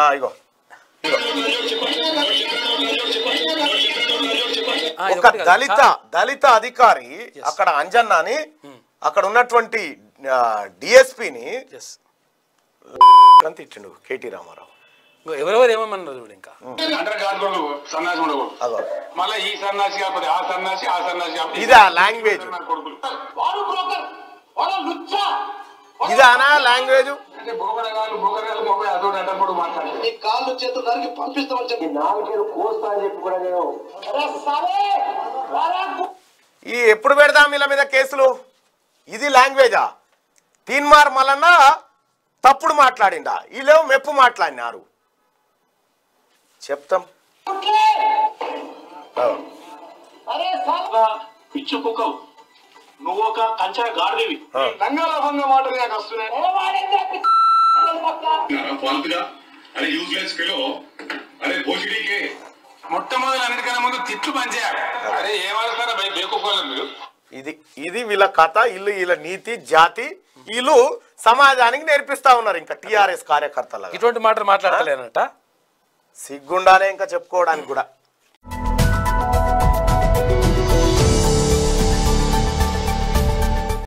ఇగో ఆ, ఇది ఒక ఒకటి కాదు. దళిత దళిత అధికారి అక్కడ అంజన్న అని అక్కడ ఉన్నటువంటి డిఎస్పిని Yes. అంత ఇచ్చిండు కేటీ రామారావు ఇంకో ఎవరెవరు ఏమన్నారు చూడు ఇంకా అంటారు గాజులు సన్నాసి ఉండకూడదు అదో మళ్ళీ ఈ సన్నాసి కాకపోతే ఆ సన్నాసి ఆ సన్నాసి కాకపోతే ఇదా లాంగ్వేజ్ నా కొడుకులు వాడు బ్రోకర్ వాడు లుచ్చా ఇదానా లాంగ్వేజ్ అంటే బోకరగాలు బోకరగాలు పోయి అదొకటి అంటారు మాట్లాడారు నీ కాళ్ళు చేతులు నరికి పంపిస్తామని చెప్పి నాలుగేళ్ళు కోస్తా అని చెప్పి కూడా నేను అరే సరే రారా ఈ ఎప్పుడు పెడదాం వీళ్ళ మీద కేసులు ఇది లాంగ్వేజా తీన్మార్ మలన్న తప్పుడు మాట్లాడిండా వీళ్ళేమో మెప్పు మాట్లాడినారు చెప్తాం గుట్లే. ఆ. అరే సార్ పిచ్చు కుక్కవు నువ్వు ఒక కంచె గాడిదివి ఆ. లంగాల భంగ మాటలు నాకు వస్తున్నాయి ఏ వాడిందే పిచ్చి పక్క. ఫాల్తుగా అరే యూజ్లెస్ ఫెలో అరే భోజనీకే మొట్టమొదటి అన్నిటికన్నా ముందు తిట్లు పనిచేయాలి అరే ఏమవుతారా భయ బేకోకోవాలి మీరు ఇది ఇది వీళ్ళ కథ ఇల్లు వీళ్ళ నీతి జాతి వీళ్ళు సమాజానికి నేర్పిస్తా ఉన్నారు ఇంకా టిఆర్ఎస్ కార్యకర్తలు ఇటువంటి మాటలు మాట్లాడతలేనట సిగ్గుండానే ఇంకా చెప్పుకోవడానికి కూడా